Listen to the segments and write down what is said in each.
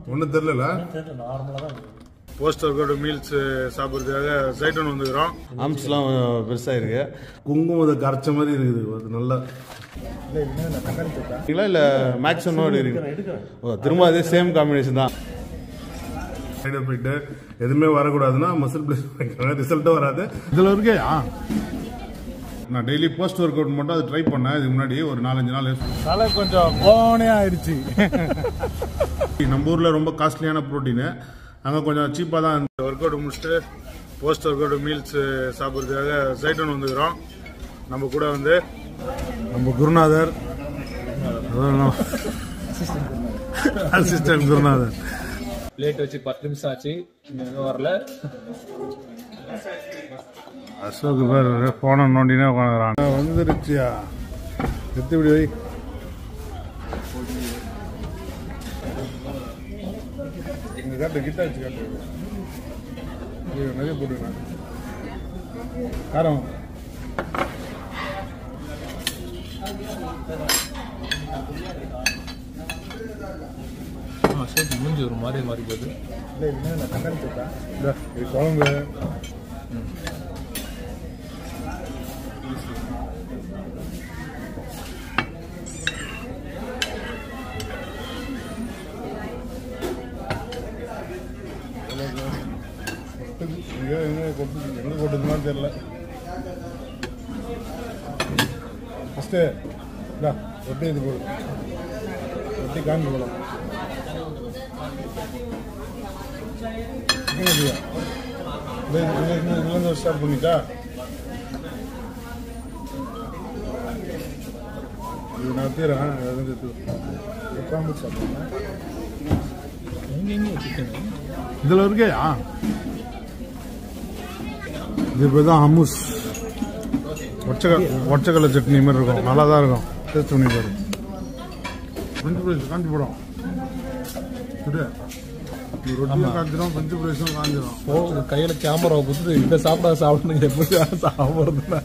ஒன்றும் தெரில தெரியல நார்மலாக தான் இருக்குது போஸ்ட் ஒர்க் மீல்ஸ் சாப்பிட்றதுக்காக சைட்டன் வந்துக்கிறோம் ஆம்ஸ்லாம் பெருசாக இருக்கு குங்குமத்தை கரைச்ச மாதிரி இருக்குது அது நல்லா இல்ல இல்ல மேக்ஸிமம் இருக்கு ஓ திரும்ப அதே சேம் காம்பினேஷன் தான் சைடு எஃபெக்ட் எதுவுமே வரக்கூடாதுன்னா மசில் பிளஸ் ரிசல்ட்டும் வராது இதில் இருக்கேயா நான் டெய்லி போஸ்ட் ஒர்க் அவுட் மட்டும் அது ட்ரை பண்ணேன் இதுக்கு முன்னாடி ஒரு நாலஞ்சு நாள் தலை கொஞ்சம் கோனே ஆயிடுச்சு நம்ம ஊரில் ரொம்ப காஸ்ட்லியான ப்ரோட்டீனு அங்கே கொஞ்சம் சீப்பாக தான் இந்த ஒர்க் அவுட் முடிச்சுட்டு போஸ்ட் ஒர்க் அவுட் மீல்ஸ் சாப்பிட்றதுக்காக சைட்டன் வந்துக்கிறோம் நம்ம கூட வந்து நம்ம குருநாதர் அசிஸ்டன்ட் குருநாதர் பிளேட் வச்சு பத்து நிமிஷம் ஆச்சு இன்னும் வரல அசோக் பேர் போனை நோண்டினே உட்காந்துறான் வந்துருச்சியா எத்து இப்படி வை இங்க காட்டு கிட்ட வச்சு காட்டு இது நிறைய போட்டுக்கிறேன் காரம் அசோக் மூஞ்சி ஒரு மாதிரி மாறி போகுது இந்த, இது குழம்பு எங்க எங்க கொட்டுது எங்க கொட்டுதுன்னு தெரியல ஃபஸ்ட்டு இந்தா ஒட்டி இது போடு ஒட்டி காமி போலாம் இதுலேருந்து ஸ்டார்ட் பண்ணிட்டா இது நான் தீரேன் அது காம்பு சாப்பிடுறேன் எங்க எங்க சிக்கன் இதில் இருக்கேயா இது பேர் தான் ஹம்முஸ் ஒச்சக்கல் ஒச்சக்கல்ல சட்னி மாதிரி இருக்கும் நல்லா தான் இருக்கும் டேஸ்ட் பண்ணி பாரு ஃப்ரெஞ்சு ஃப்ரைஸ் காஞ்சி போடும் சுடு ரொட்டியும் காஞ்சிடும் ஃப்ரெஞ்சு ஃப்ரைஸும் காஞ்சிடும் ஓ கையில கேமரா கொடுத்துட்டு இதை சாப்பிட சாப்பிடணும் எப்படி சாப்பிடுறதுன்னா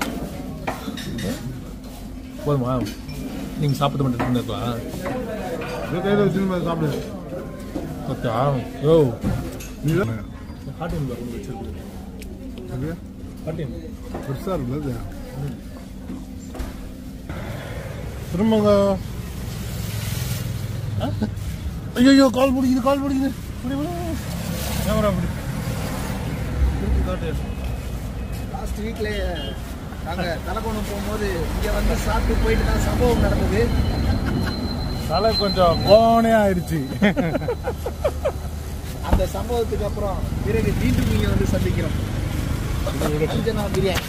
போதுமா நீங்க சாப்பிட மட்டும் இருக்கலாம் இது கையில் வச்சுன்னு சாப்பிடு ஓகே ஓ நீ தான் ஹாட்டின் கொண்டு வச்சிருக்கு அது ஹாட்டின் பெருசாக இருக்குது அது திரும்பங்க ஐயோ கால் பிடிக்குது கால் பிடிக்குது கேமரா பிடி லாஸ்ட் வீக்ல நாங்க தலக்கோணம் போகும்போது இங்க வந்து சாப்பிட்டு போயிட்டு தான் சம்பவம் நடந்தது தலை கொஞ்சம் கோனே ஆயிடுச்சு அந்த சம்பவத்துக்கு அப்புறம் பிறகு மீண்டும் இங்க வந்து சந்திக்கிறோம் அஞ்சனா பிரியாணி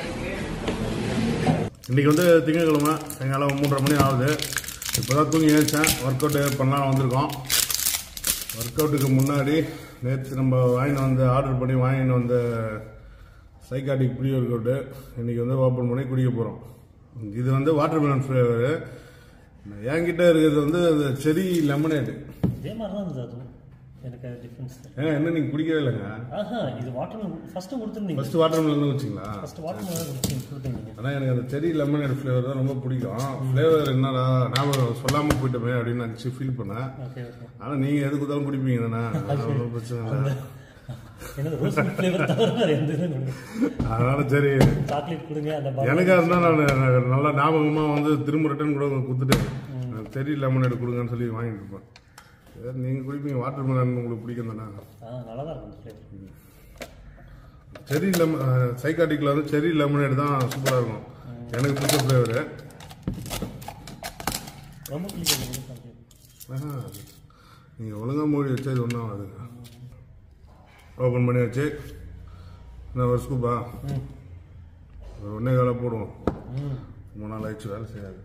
இன்னைக்கு வந்து திங்கட்கிழமை சாயங்காலம் மூன்றரை மணி ஆகுது இப்போ தான் தூங்கி எழுந்தேன் ஒர்க் அவுட் பண்ணலாம் வந்திருக்கோம் ஒர்க் அவுட்டுக்கு முன்னாடி நேற்று நம்ம வாங்கிட்டு வந்து ஆர்டர் பண்ணி வாங்கிட்டு வந்த சைக்காட்டிக் ப்ரீ ஒர்க் அவுட்டு இன்றைக்கி வந்து ஓப்பன் பண்ணி குடிக்க போகிறோம் இது வந்து வாட்டர் மெலன் ஃப்ளேவரு என்கிட்ட இருக்கிறது வந்து அந்த செரி லெமனேடு இதே மாதிரி தான் இருந்தது அதுவும் எனக்கு அது டிஃப்ரென்ஸ் ஏன் என்ன நீங்கள் குடிக்கவே இல்லைங்க ஆஹா இது வாட்டர் ஃபஸ்ட்டு கொடுத்துருந்தீங்க ஃபஸ்ட்டு வாட்டர் மெலன் வச்சிங்களா ஃபஸ்ட்டு வாட்டர் கொடுத்தீங்க கொடுத்தீங்க ஆனால் எனக்கு அந்த செரி லெமனேட் ஃப்ளேவர் தான் ரொம்ப பிடிக்கும் ஃப்ளேவர் என்னடா ஞாபகம் சொல்லாமல் போயிட்டோமே அப்படின்னு நினச்சி ஃபீல் பண்ணேன் ஓகே ஓகே ஆனால் நீங்கள் எது கொடுத்தாலும் குடிப்பீங்க தானே ஒன்றும் பிரச்சனை இல்லை எனக்கு ரோஸ் ஃப்ளேவர் தவிர வேறு எந்த இதுவும் கொடுங்க அதனால சரி சாக்லேட் கொடுங்க அந்த bar- எனக்கா இருந்தால் நான் நல்லா ஞாபகமாக வந்து திரும்ப ரிட்டர்ன் கூட கொடுத்துட்டு செரி லெமனேட் கொடுங்கன்னு சொல்லி வாங்கிட்டு இருப்பேன் சரி நீங்கள் குடிப்பீங்க வாட்டர் மெலன் உங்களுக்கு பிடிக்கும் தானே ஆ நல்லா தான் இருக்கும் அந்த ஃப்ளேவர் செரி லெமன் சைக்காட்டிக்கில் வந்து செரி லெமனேட் தான் சூப்பராக இருக்கும் எனக்கு பிடிச்ச ஃப்ளேவரு ரொம்ப பிடிக்கும் நீங்கள் ஒழுங்கா மூடி வச்சா இது ஒன்றும் ஆகுதுங்க ஓப்பன் பண்ணி வச்சு நான் ஒரு ஸ்கூப்பா ஒரு ஒன்றே காலை போடுவோம் மூணு நாள் ஆயிடுச்சு வேலை செய்யாது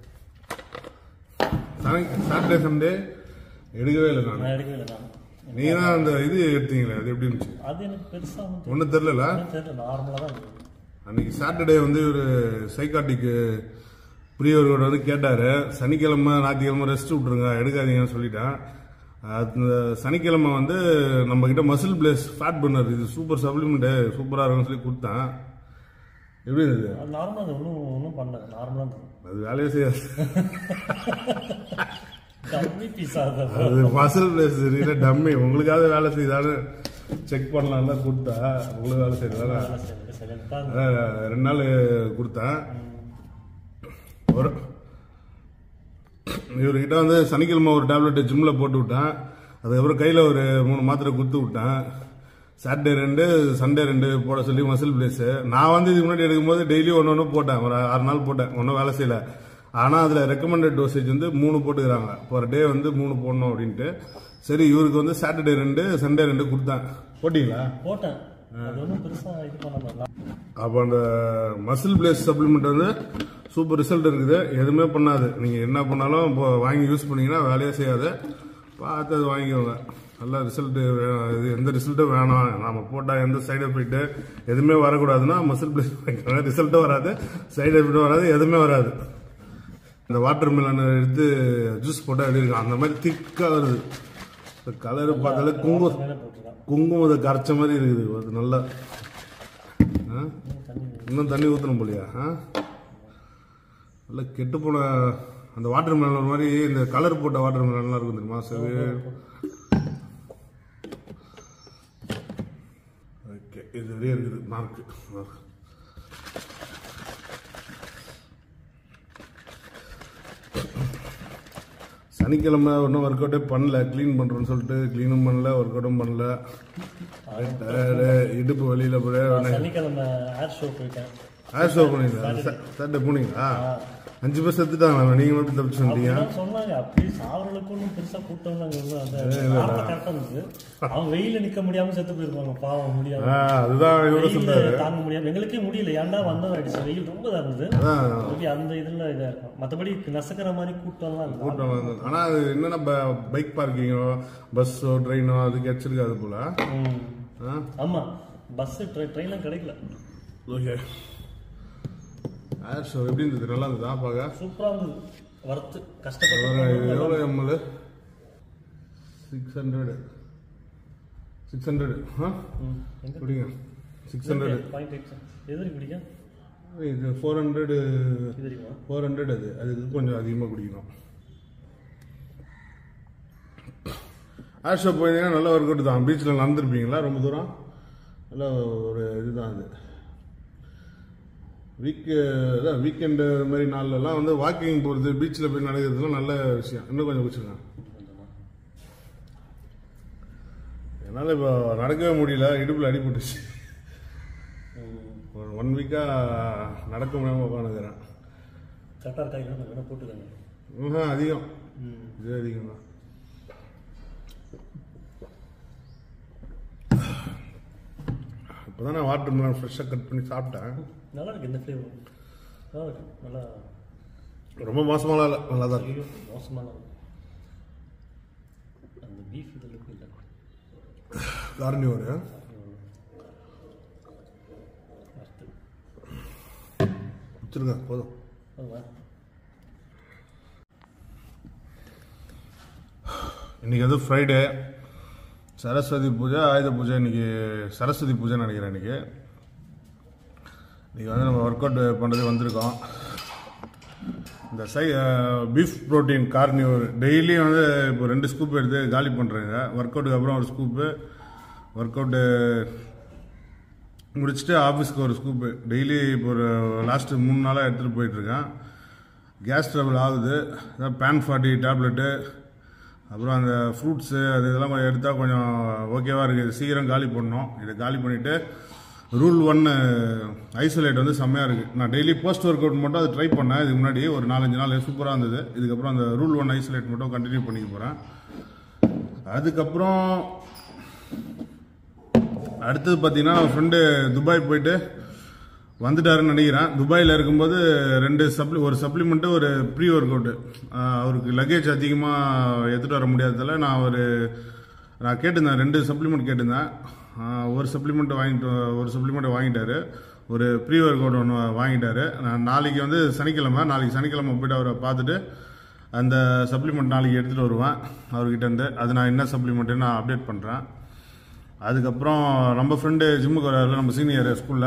சாட்டர்டே சண்டே எடுக்கவே இல்லை நான் நான் எடுக்கவே இல்லை நான் நீ தான் அந்த இது எடுத்தீங்களே அது எப்படி இருந்துச்சு அது எனக்கு பெருசாக ஒன்றும் ஒன்றும் தெரிலல தெரியல நார்மலாக தான் இருந்தது அன்னைக்கு சாட்டர்டே வந்து ஒரு சைக்காட்டிக்கு பிரியவர்களோட வந்து கேட்டார் சனிக்கிழமை ஞாயிற்றுக்கிழமை ரெஸ்ட் விட்ருங்க எடுக்காதீங்கன்னு சொல்லிட்டேன் அந்த சனிக்கிழமை வந்து நம்ம கிட்ட மசில் பிளேஸ் ஃபேட் பண்ணர் இது சூப்பர் சப்ளிமெண்ட்டு சூப்பராக இருக்கும்னு சொல்லி கொடுத்தேன் எப்படி இருந்தது அது நார்மலாக அது ஒன்றும் ஒன்றும் பண்ணல நார்மலாக இருந்தது அது வேலையே செய்யாது கம்மி பீஸ் ஆகுது அது மசில் பிளேஸ் இல்லை டம்மி உங்களுக்காவது வேலை செய்தாலும் செக் பண்ணலாம்ல கொடுத்தா உங்களுக்கு வேலை செய்யறதால சரி சரி பாருங்க அதான் ரெண்டு நாள் கொடுத்தேன் ஒரு இவர்கிட்ட வந்து சனிக்கிழமை ஒரு டேப்லெட் ஜிம்மில் போட்டு விட்டேன் அதுக்கப்புறம் கையில் ஒரு மூணு மாத்திரை குத்து விட்டேன் சாட்டர்டே ரெண்டு சண்டே ரெண்டு போட சொல்லி மசில் பிளேஸு நான் வந்து இதுக்கு முன்னாடி எடுக்கும்போது டெய்லி ஒன்று ஒன்று போட்டேன் ஒரு ஆறு நாள் போட்டேன் ஒன்றும் வேலை செய்யல ஆனால் அதில் ரெக்கமெண்டட் டோசேஜ் வந்து மூணு போட்டுக்கிறாங்க ஒரு டே வந்து மூணு போடணும் அப்படின்ட்டு சரி இவருக்கு வந்து சாட்டர்டே ரெண்டு சண்டே ரெண்டு கொடுத்தேன் போட்டிங்களா போட்டேன் அது ஒன்றும் பெருசா இது பண்ண முடியல அப்போ அந்த மசில் பிளேஸ் சப்ளிமெண்ட் வந்து சூப்பர் ரிசல்ட் இருக்குது எதுவுமே பண்ணாது நீங்கள் என்ன பண்ணாலும் இப்போ வாங்கி யூஸ் பண்ணீங்கன்னா வேலையே செய்யாது பார்த்து அது வாங்கிக்கோங்க நல்ல ரிசல்ட் இது எந்த ரிசல்ட்டும் வேணாம் நாம போட்டால் எந்த சைடு எஃபெக்ட் எதுவுமே வரக்கூடாதுன்னா மசில் பிளேஸ் வாங்கிக்கோங்க ரிசல்ட்டும் வராது சைடு எஃபெக்ட்டும் வராது எதுவுமே வராது இந்த வாட்டர் மிலன் எடுத்து ஜூஸ் போட்டால் எப்படி இருக்கும் அந்த மாதிரி திக்காக வருது கலர் பார்த்தாலே குங்குமம் மேலே போட்டுருக்கான் குங்குமத்தை கரைச்ச மாதிரி இருக்குது அது நல்லா ஆ? தண்ணி இன்னும் தண்ணி ஊற்றணும் போலியா ஆ? நல்லா கெட்டு போன அந்த வாட்டர் மெலன் மாதிரி இந்த கலர் போட்ட வாட்டர் மெலன்லாம் இருக்கும் தெரியுமா சரி ஓகே இது வெளியே இருக்குது மார்க் சனிக்கிழமை ஒன்றும் ஒர்க் அவுட்டே பண்ணல க்ளீன் பண்ணுறோன்னு சொல்லிட்டு க்ளீனும் பண்ணல ஒர்க் அவுட்டும் பண்ணல tired, இடுப்பு வழியில் போய் சனிக்கிழமை ஏர் ஷோ போயிட்டேன் ஆர் ஷோ பண்ணிங்களா சாட்டர்டே போனீங்களா அஞ்சு பேர் செத்துட்டாங்களா நீங்க மட்டும் தப்பிச்சு வந்தீங்க அப்படிதான் சொன்னாங்க அப்படி சாவர்களுக்கு ஒன்றும் பெருசா கூட்டம் அங்க ஒண்ணும் அந்த வார்த்தை கரெக்டா இருந்தது அவன் வெயில நிக்க முடியாம செத்து போயிருப்பாங்க பாவம் முடியாம ஆ, அதுதான் இவரு சொன்னாரு வெயில்ல தாங்க முடியாம எங்களுக்கே முடியல ஏன்டா வந்தோம் அடிச்சு வெயில் ரொம்ப இதா இருந்தது அதான் Okay, அந்த இதுல இதா இருக்கும் மத்தபடி நசக்கிற மாதிரி கூட்டம்லாம் இல்லை கூட்டம் வந்து ஆனா அது என்னன்னா பைக் பார்க்கிங்கோ பஸ்ஸோ ட்ரெயினோ அதுக்கு வச்சிருக்காது போல ம். ஆ? ஆமா பஸ் ட்ரெயின்லாம் கிடைக்கல ஓகே ஏர் ஷோ எப்படி இருந்தது நல்லா இருந்ததா பார்க்க சூப்பரா இருந்தது வரத்து ஒரு கஷ்டப்பட்டு எவ்வளோ ML six hundred six hundred ஆ ம். எங்க குடிங்க சிக்ஸ் ஹண்ட்ரட் பாயிண்ட் எயிட் எதிரி குடிக்க இது ஃபோர் ஹண்ட்ரட் இது தெரியுமா ஃபோர் ஹண்ட்ரட் அது அதுக்கு கொஞ்சம் அதிகமாக குடிக்கணும் ஆஷோ போயிருந்தீங்கன்னா நல்ல ஒர்க் அவுட் தான் பீச்சில் நடந்துருப்பீங்களா ரொம்ப தூரம் நல்ல ஒரு இதுதான் அது வீக் அதான் வீக்கெண்டு மாதிரி நாள்லலாம் வந்து வாக்கிங் போகிறது பீச்சில் போய் நடக்கிறதுலாம் நல்ல விஷயம் இன்னும் கொஞ்சம் குடிச்சுங்க என்னால் இப்போ நடக்கவே முடியல இடுப்பில் அடிபட்டுச்சு ஒரு ஒன் வீக்காக நடக்க முடியாமல் உட்காந்துக்கிறேன் கரெக்டாக இருக்கா இல்லை வேணா போட்டுக்கோங்க ஆஹா, அதிகம் இது அதிகம் தான் இப்போதான் நான் வாட்டர் மிலன் ஃப்ரெஷ்ஷாக கட் பண்ணி சாப்பிட்டேன் நல்லா இருக்கு இந்த ஃப்ளேவர் நல்லா இருக்கு நல்லா ரொம்ப மோசமாலாம் இல்லை நல்லா தான் இருக்கு ஐயோ மோசமான அந்த பீஃப் இதெல்லாம் இல்லை காரணி ஒரு வறுத்து வச்சுருங்க போதும் அதுவா இன்னைக்கு வந்து ஃப்ரைடே சரஸ்வதி பூஜை ஆயுத பூஜை இன்னைக்கு சரஸ்வதி பூஜை நினைக்கிறேன் இன்னைக்கு இன்னைக்கு வந்து நம்ம ஒர்க் அவுட் பண்ணுறது வந்திருக்கோம் இந்த சை பீஃப் ப்ரோட்டீன் கார்னியூர் டெய்லி வந்து இப்போ ரெண்டு ஸ்கூப் எடுத்து காலி பண்ணுறேங்க ஒர்க் அவுட்டுக்கு அப்புறம் ஒரு ஸ்கூப்பு ஒர்க் அவுட்டு முடிச்சுட்டு ஆஃபீஸ்க்கு ஒரு ஸ்கூப்பு டெய்லி இப்போ ஒரு லாஸ்ட்டு மூணு நாளாக எடுத்துகிட்டு போயிட்டுருக்கேன் கேஸ் ட்ரபிள் ஆகுது பேன் ஃபார்ட்டி டேப்லெட்டு அப்புறம் அந்த ஃப்ரூட்ஸு அது இதெல்லாம் கொஞ்சம் எடுத்தால் கொஞ்சம் ஓகேவாக இருக்குது சீக்கிரம் காலி பண்ணணும் இதை காலி பண்ணிவிட்டு ரூல் ஒன்று ஐசோலேட் வந்து செம்மையாக இருக்குது நான் டெய்லி போஸ்ட் ஒர்க் அவுட் மட்டும் அது ட்ரை பண்ணேன் இதுக்கு முன்னாடி ஒரு நாலஞ்சு நாள் சூப்பராக இருந்தது இதுக்கப்புறம் அந்த ரூல் ஒன் ஐசோலேட் மட்டும் கண்டினியூ பண்ணிக்க போகிறேன் அதுக்கப்புறம் அடுத்தது பார்த்தீங்கன்னா நம்ம ஃப்ரெண்டு துபாய் போயிட்டு வந்துட்டாருன்னு நினைக்கிறேன் துபாயில் இருக்கும்போது ரெண்டு சப்ளி ஒரு சப்ளிமெண்ட்டு ஒரு ப்ரீ ஒர்க் அவுட்டு அவருக்கு லக்கேஜ் அதிகமாக எடுத்துகிட்டு வர முடியாததால நான் ஒரு நான் கேட்டிருந்தேன் ரெண்டு சப்ளிமெண்ட் கேட்டிருந்தேன் ஆஹ் ஒரு சப்ளிமெண்ட் வாங்கிட்டு ஒரு சப்ளிமெண்ட் வாங்கிட்டாரு ஒரு ப்ரீ ஒர்க் அவுட் ஒன்று வாங்கிட்டாரு நான் நாளைக்கு வந்து சனிக்கிழமை நாளைக்கு சனிக்கிழமை போயிட்டு அவரை பார்த்துட்டு அந்த சப்ளிமெண்ட் நாளைக்கு எடுத்துகிட்டு வருவேன் அவர்கிட்ட இருந்து அது நான் என்ன சப்ளிமெண்ட்டு நான் அப்டேட் பண்ணுறேன் அதுக்கப்புறம் நம்ம ஃப்ரெண்டு ஜிம்முக்கு வர்றாரு நம்ம சீனியர் ஸ்கூலில்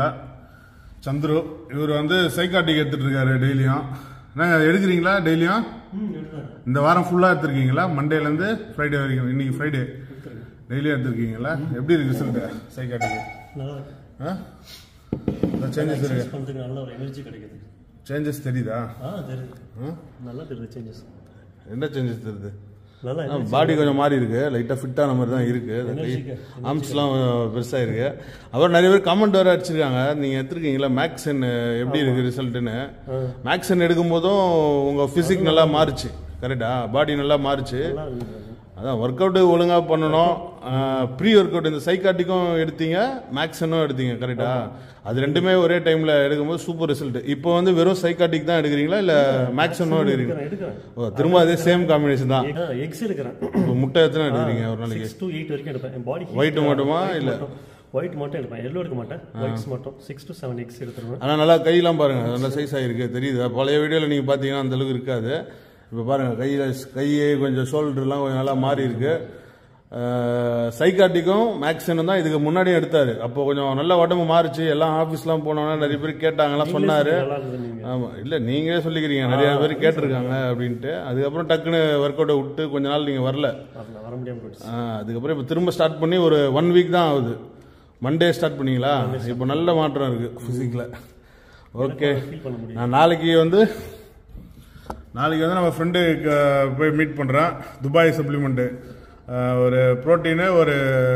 சந்துரு இவர் வந்து சைக்காட்டிக் எடுத்துட்டு இருக்காரு டெய்லியும் என்னங்க எடுக்கிறீங்களா டெய்லியும் ம் எடுத்தாரு இந்த வாரம் ஃபுல்லாக எடுத்திருக்கீங்களா மண்டேலேருந்து ஃப்ரைடே வரைக்கும் இன்னைக்கு ஃப்ரைடே டெய்லியும் எடுத்திருக்கீங்களா எப்படி இருக்கு ரிசல்ட் சைக்காட்டிக்கு நல்லா இருக்கு ஆ சேஞ்சஸ் இருக்கு எக்ஸசைஸ் பண்ணுறதுக்கு நல்ல ஒரு எனர்ஜி கிடைக்குது சேஞ்சஸ் தெரியுதா ஆ தெரியுது ஆ? நல்லா தெரியுது சேஞ்சஸ் என்ன சேஞ்சஸ் தெரியுது நல்லா பாடி கொஞ்சம் மாறி இருக்கு லைட்டாக ஃபிட்டான மாதிரி தான் இருக்கு Energy-க்கு, ஆர்ம்ஸ்லாம் பெருசாக இருக்கு அப்புறம் நிறைய பேர் கமெண்ட் வேற அடிச்சிருக்காங்க நீங்கள் எடுத்திருக்கீங்களா மேக்ஸன் எப்படி இருக்கு ரிசல்ட்டுன்னு மேக்ஸன் எடுக்கும் போதும் உங்கள் ஃபிசிக் நல்லா மாறுச்சு கரெக்டா பாடி நல்லா மாறுச்சு நல்லா இருக்குது அதான் ஒர்க் அவுட் ஒழுங்காக பண்ணணும் ப்ரீ ஒர்க் அவுட் இந்த சைக்காட்டிக்கும் எடுத்தீங்க மேக்ஸனும் எடுத்தீங்க கரெக்டா அது ரெண்டுமே ஒரே டைமில் எடுக்கும்போது சூப்பர் ரிசல்ட் இப்போ வந்து வெறும் சைக்காட்டிக் தான் எடுக்கிறீங்களா இல்லை மேக்ஸனும் எடுக்கிறீங்களா எடுக்கிறேன் ஓ திரும்ப அதே சேம் காம்பினேஷன் தான் எக்ஸ் எடுக்கிறேன் இப்போ முட்டை எத்தனை எடுக்கிறீங்க ஒரு நாளைக்கு சிக்ஸ் டு எயிட் வரைக்கும் எடுப்பேன் என் பாடி White மட்டுமா, இல்ல? ஒயிட் மட்டும் எடுப்பேன் எல்லோ எடுக்க மாட்டேன் ஒயிட்ஸ் மட்டும் சிக்ஸ் டு செவன் எக்ஸ் எடுத்துருவேன் ஆனால் நல்லா கையெல்லாம் பாருங்க நல்லா சைஸ் ஆகிருக்கு தெரியுது பழைய வீடியோவில் நீங்கள் பார்த்தீங்கன்னா அந்த அளவுக்கு இருக்காது இப்போ பாருங்க கையில் கையே கொஞ்சம் ஷோல்டர்லாம் கொஞ்சம் நல்லா மாறி இருக்கு சைக்காட்டிக்கும் மேக்ஸனும் தான் இதுக்கு முன்னாடியும் எடுத்தாரு அப்போ கொஞ்சம் நல்ல உடம்பு மாறுச்சு எல்லாம் ஆஃபீஸ்லாம் போனோன்னா நிறைய பேர் கேட்டாங்கலாம் சொன்னாரு நல்லா இருக்குது நீங்க ஆமா இல்ல நீங்களே சொல்லிக்கிறீங்க நிறைய பேர் கேட்டிருக்காங்க அப்படின்ட்டு அதுக்கப்புறம் டக்குன்னு ஒர்க் அவுட்டை விட்டு கொஞ்ச நாள் நீங்க வரல வரல வர முடியாம போயிடுச்சு ஆ, அதுக்கப்புறம் இப்போ திரும்ப ஸ்டார்ட் பண்ணி ஒரு ஒன் வீக் தான் ஆகுது மண்டே ஸ்டார்ட் பண்ணீங்களா இப்போ நல்ல மாற்றம் இருக்கு ஃபிசிக்கில் ஓகே ஃபீல் பண்ண முடியும் நான் நாளைக்கு வந்து நாளைக்கு வந்து நம்ம ஃப்ரெண்டு போய் மீட் பண்ணுறேன் துபாய் சப்ளிமெண்ட்டு ஒரு ப்ரோட்டீனு ஒரு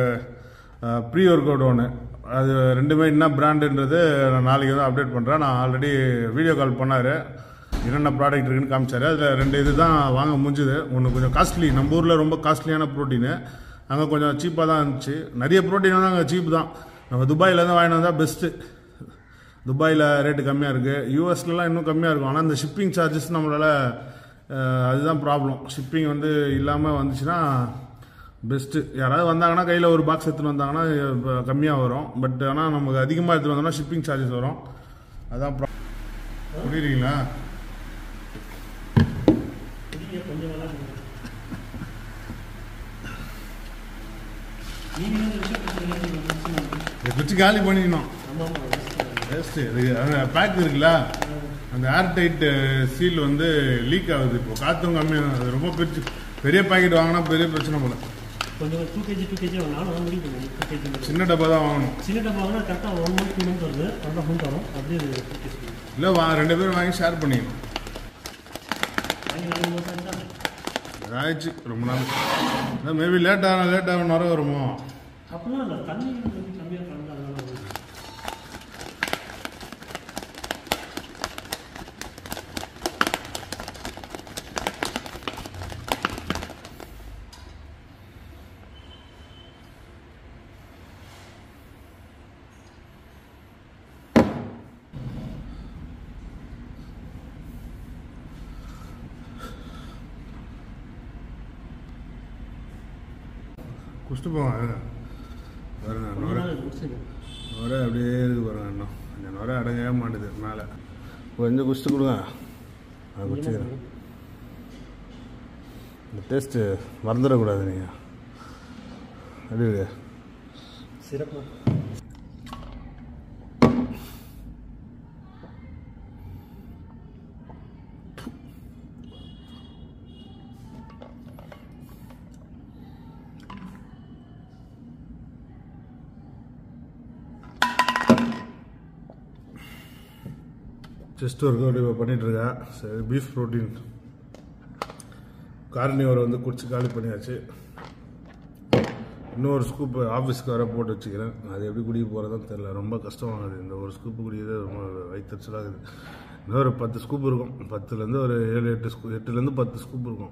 ப்ரீ ஒர்க் அவுட் ஒன்று அது ரெண்டுமே என்ன பிராண்டுன்றது நான் நாளைக்கு வந்து அப்டேட் பண்ணுறேன் நான் ஆல்ரெடி வீடியோ கால் பண்ணார் என்னென்ன ப்ராடக்ட் இருக்குன்னு காமிச்சாரு அதில் ரெண்டு இது தான் வாங்க முடிஞ்சுது ஒன்று கொஞ்சம் காஸ்ட்லி நம்ம ஊரில் ரொம்ப காஸ்ட்லியான ப்ரோட்டீனு அங்கே கொஞ்சம் சீப்பாக தான் இருந்துச்சு நிறைய ப்ரோட்டீன் வந்து அங்கே சீப் தான் நம்ம துபாயிலேருந்து வாங்கிட்டு வந்தால் பெஸ்ட்டு துபாயில் ரேட்டு கம்மியாக இருக்குது யூஎஸ்லலாம் இன்னும் கம்மியாக இருக்கும் ஆனால் இந்த ஷிப்பிங் சார்ஜஸ் நம்மளால் அஹ், அதுதான் ப்ராப்ளம் ஷிப்பிங் வந்து இல்லாமல் வந்துச்சுன்னா பெஸ்ட்டு யாராவது வந்தாங்கன்னா கையில் ஒரு பாக்ஸ் எடுத்துன்னு வந்தாங்கன்னா அஹ், கம்மியாக வரும் பட் ஆனால் நமக்கு அதிகமாக எடுத்துகிட்டு வந்தோம்னா ஷிப்பிங் சார்ஜஸ் வரும் அதான் ப்ரா புரியுறீங்களா புதிய கொஞ்சம் நல்லா இருக்குது நீங்க என்ன விஷயம் பேசுறீங்க? இதை வச்சு காலி பண்ணிக்கணும் ஆமா ஆமா வேஸ்ட்டு இது அந்த பேக் இருக்குல்ல அந்த ஏர் டைட் சீல் வந்து லீக் ஆகுது இப்போ காற்றும் கம்மியாக அது ரொம்ப பெரிய பெரிய பாக்கெட் வாங்கினா பெரிய பிரச்சனை போல கொஞ்சம் டூ கேஜி டூ கேஜி நானும் அதான் முடிவு பண்ணேன் டூ கேஜி சின்ன டப்பா தான் வாங்கணும் சின்ன டப்பா வாங்கினா கரெக்டாக ஒன் மந்த் டூ மந்த் வருது ஒன் மந்த் வரும் அப்படியே டூ கேஜி இல்லை வா ரெண்டு பேரும் வாங்கி ஷேர் பண்ணிக்கணும் வாங்கி நாலு மாதம் தான் ஆயிடுச்சு ரொம்ப நாள் மேபி லேட் ஆக லேட் ஆக வர வருமோ அப்படிலாம் இல்லை தண்ணி வந்து கம்மியாக கலந்து அதனால வருது. குடிச்சிட்டு போவாங்க பாருங்க கொஞ்ச நுர நாள் முடிச்சிருக்கேன் நுர அப்படியே இருக்கு பாருங்க இன்னும் இந்த நுர அடங்கவே மாட்டுது மேலே கொஞ்சம் குடிச்சிட்டு கொடுங்க நான் குடிச்சுக்கிறேன் இந்த டேஸ்ட்டு மறந்துடக்கூடாது நீங்கள் எப்படி இருக்கு சிறப்பு செஸ்ட் ஒர்க் அவுட் இப்போ பண்ணிட்டு இருக்கேன் சரி பீஃப் ப்ரோட்டீன் கார்னியோரை வந்து குடிச்சு காலி பண்ணியாச்சு இன்னொரு ஸ்கூப் ஆஃபீஸ்க்கு வர போட்டு வச்சுக்கிறேன் அது எப்படி குடிக்க போகிறதுன்னு தெரில ரொம்ப கஷ்டமாகுது இந்த ஒரு ஸ்கூப்பு குடிக்கிறது ரொம்ப வயிற்றுச்சலாகுது இன்னொரு பத்து ஸ்கூப் இருக்கும் பத்துலேருந்து ஒரு ஏழு எட்டு ஸ்கூ எட்டுலேருந்து பத்து ஸ்கூப் இருக்கும்